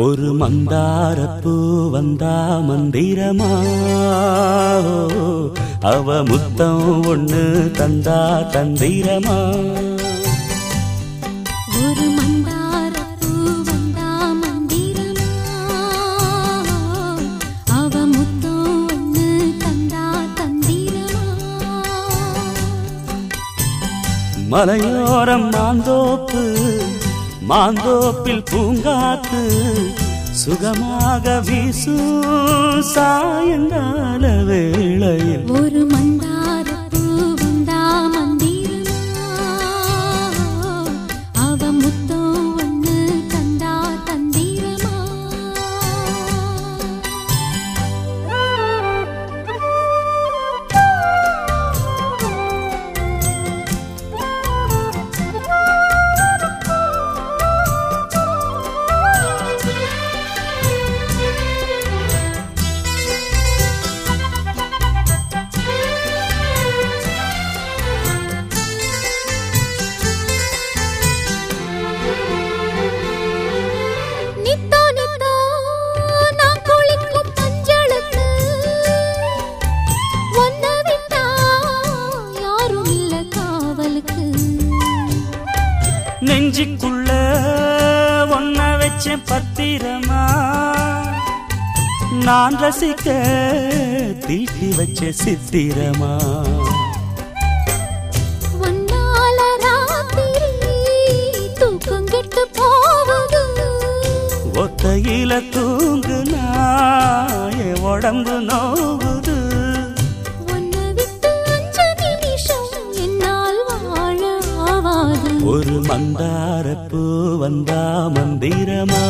ஒரு மந்தாரப்பூ வந்தா மந்திரமா அவ முத்தம் ஒண்ணு தந்தா தந்திரமா ஒரு மந்தாரப்பூ வந்தா மந்திரமா அவ முத்தம் ஒண்ணு தந்தா தந்திரமா மலையோரம் மாந்தோப்பு மாந்தோப்பில் பூங்காத்து சுகமாக வீசும் சாயங்கால வேளையில் ஒரு மந்தாரப்பூ வந்தா மந்திரமா அவ முத்தம் ஒண்ணு தந்தா தந்திரமா நித்தோ நித்தோ நான் குளிக்கும் மஞ்சளுக்கு ஒன்ன விட்டா யாரும் இல்ல காவலுக்கு நெஞ்சுக்குள்ள ஒன்ன வச்ச பத்திரமா நான் ரசிக்க தீட்டி வச்ச சித்திரமா ஒன்னால ராத்திரி தூக்கம் கெட்டு போகுது ஒத்தையில தூங்குனா என் உடம்பு நோவுது உன்னை விட்டு அஞ்சு நிமிஷம் என்னால் வாழ ஆவாது ஒரு மந்தாரப்பூ வந்தா மந்திரமா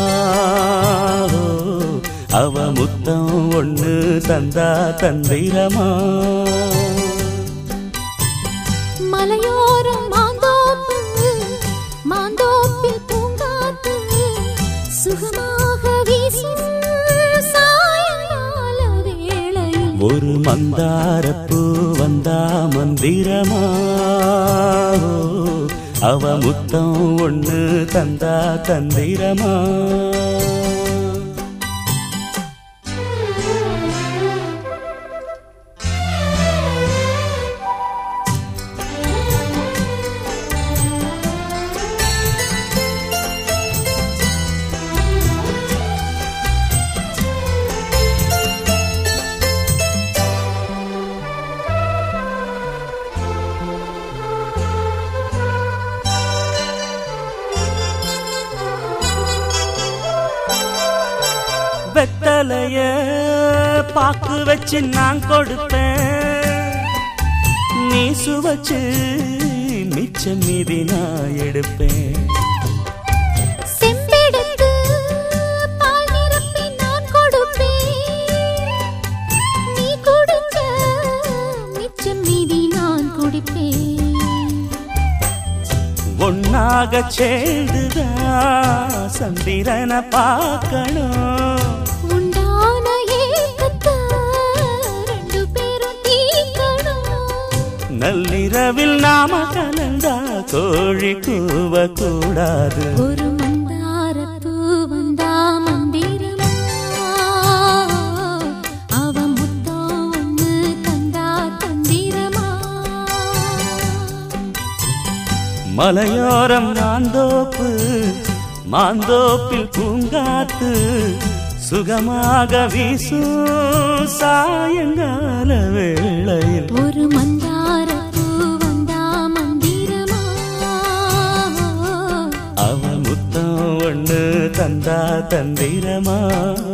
அவ முத்தம் ஒண்ணு தந்தா தந்திரமா மலையோரம் மாந்தோப்பு மாந்தோப்பில் பூங்காத்து சுகமாக வீசும் சாயங்கால வேளையில் ஒரு மந்தாரப்பூ வந்தா மந்திரமா அவ முத்தம் ஒண்ணு தந்தா தந்திரமா வெத்தலைய பாக்கு வச்சு நான் கொடுப்பேன் நீ சுவச்சு மிச்சம் மீதி நான் எடுப்பேன் செம்பெடுத்து பால் நிரப்பி நான் கொடுப்பேன் நீ குடிச்ச மிச்சம் மீதி நான் குடிப்பேன் ஒன்னாக சேர்ந்துதான் சந்திரனை பார்க்கணும் உண்டான ஏக்கத்தை ரெண்டு பேரும் தீர்க்கணும் நள்ளிரவில் நாம கலந்தா கோழி கூவ கூடாது ஒரு மந்தாரப்பூ வந்தா மந்திரமா அவ முத்தம் ஒண்ணு தந்தா தந்திரமா மலையோரம் மாந்தோப்பு மாந்தோப்பில் பூங்காத்து சுகமாக வீசும் சாயங்கால வேளையில் ஒரு மந்தாரப்பூ வந்தா மந்திரமா அவன் முத்தம் ஒண்ணு தந்தா தந்திரமா